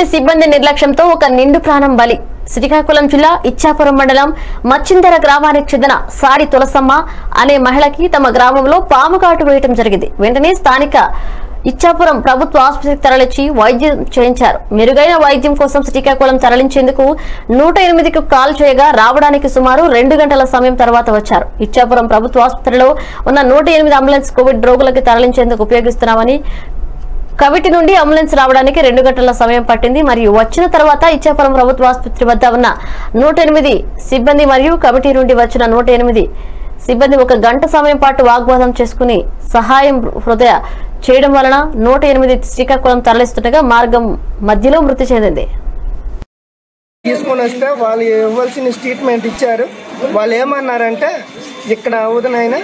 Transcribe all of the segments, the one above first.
సిబ్బంది నిర్లక్ష్యంతో ఒక నిండు ప్రాణం బలి శ్రీకాకుళం జిల్లా ఇచ్చాపురం మండలం మచ్చిందర గ్రామానికి చెందిన సాడి తులసమ్మ అనే మహిళకి తమ గ్రామంలో పాము కాటు వేయటం జరిగింది వెంటనే స్థానిక ఇచ్చాపురం ప్రభుత్వ ఆసుపత్రికి తరలించి వైద్యం చేయించారు మెరుగైన వైద్యం కోసం శ్రీకాకుళం తరలించేందుకు నూట ఎనిమిదికి కాల్ చేయగా రావడానికి సుమారు రెండు గంటల సమయం తర్వాత వచ్చారు ఇచ్చాపురం ప్రభుత్వ ఆసుపత్రిలో ఉన్న నూట ఎనిమిది అంబులెన్స్ కోవిడ్ రోగులకు తరలించేందుకు ఉపయోగిస్తున్నామని కవిటి నుండి అంబులెన్స్ రావడానికి రెండు గంటల సమయం పట్టింది మరియు వచ్చిన తర్వాత ఇచ్చాపురం ప్రభుత్వ ఆసుపత్రి వద్ద ఉన్న నూట ఎనిమిది సిబ్బంది మరియు కమిటీ నుండి వచ్చిన నూట ఎనిమిది సిబ్బంది ఒక గంట సమయం పాటు వాగ్వాదం చేసుకుని సహాయం హృదయ చేయడం వలన నూట ఎనిమిది శ్రీకాకుళం తరలిస్తుండగా మార్గం మధ్యలో మృతి చెందింది తీసుకొని వస్తే వాళ్ళు ఇవ్వాల్సిన ట్రీట్మెంట్ ఇచ్చారు వాళ్ళు ఏమన్నారంటే ఇక్కడ అవుదనైనా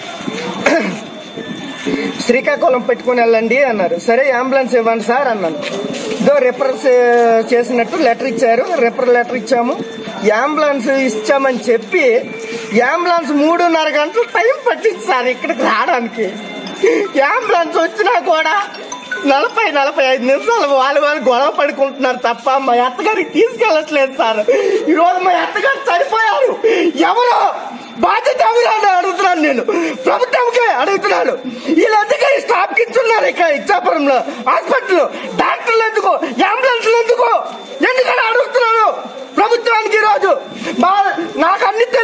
శ్రీకాకుళం పెట్టుకుని వెళ్ళండి అన్నారు సరే అంబులెన్స్ ఇవ్వండి సార్ అన్నాను ఇదో రిఫర్ చేసినట్టు లెటర్ ఇచ్చారు రిఫర్ లెటర్ ఇచ్చాము అంబులెన్స్ ఇచ్చామని చెప్పి అంబులెన్స్ మూడున్నర గంటలు టైం పట్టింది సార్ ఇక్కడికి రావడానికి అంబులెన్స్ వచ్చినా కూడా నలభై నలభై ఐదు నిమిషాలు వాళ్ళు వాళ్ళు గొడవ పడుకుంటున్నారు తప్ప మా అత్తగారికి తీసుకెళ్ళట్లేదు సార్ ఈ రోజు మా అత్తగారు చనిపోయారు ఎవరు బాధ్యత ఎవరు అని అడుగుతున్నాను నేను ప్రభుత్వంకే అడుగుతున్నాను వీళ్ళందుకే స్టాప్ ఇచ్చున్నారు ఇక్కడ ఇచ్చాపురంలో హాస్పిటల్ డాక్టర్లు ఎందుకు అంబులెన్స్లు ఎందుకు ఎందుకని అడుగుతున్నాను ప్రభుత్వానికి ఈ రోజు మా నాకు అన్ని